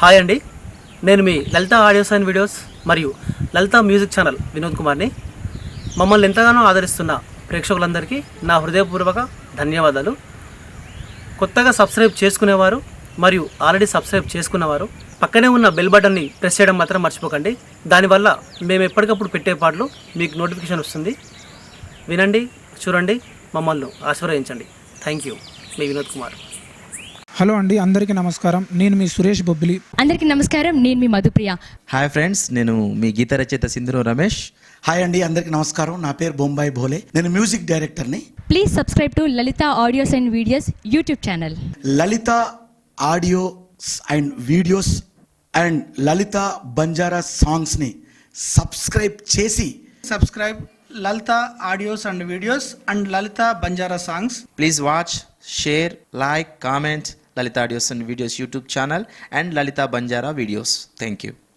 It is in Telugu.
హాయ్ అండి నేను మీ లలిత ఆడియోస్ అండ్ వీడియోస్ మరియు లలిత మ్యూజిక్ ఛానల్ వినోద్ కుమార్ని మమ్మల్ని ఎంతగానో ఆదరిస్తున్న ప్రేక్షకులందరికీ నా హృదయపూర్వక ధన్యవాదాలు కొత్తగా సబ్స్క్రైబ్ చేసుకునేవారు మరియు ఆల్రెడీ సబ్స్క్రైబ్ చేసుకున్నవారు పక్కనే ఉన్న బెల్ బటన్ని ప్రెస్ చేయడం మాత్రం మర్చిపోకండి దానివల్ల మేము ఎప్పటికప్పుడు పెట్టే పాటలు మీకు నోటిఫికేషన్ వస్తుంది వినండి చూడండి మమ్మల్ని ఆశీర్వదించండి థ్యాంక్ యూ మీ వినోద్ కుమార్ హలో అండి అందరికీ నమస్కారం నేను మీ సురేష్ బొబ్బిలి అందరికీ నమస్కారం నేను మీ మధుప్రియ హాయ్ ఫ్రెండ్స్ నేను మీ గీత రచయిత సింధురు రమేష్ హాయ్ అండి అందరికి నమస్కారం నా పేరు బొంబాయి భోలే నేను మ్యూజిక్ డైరెక్టర్ని please subscribe to Lalita audios and videos YouTube channel Lalita audios and videos and Lalita Banjara సాంగ్స్ని సబ్స్క్రైబ్ చేసి subscribe Lalita audios and videos and Lalita Banjara songs. Please watch share like comment Lalita audios and videos YouTube channel and Lalita Banjara videos thank you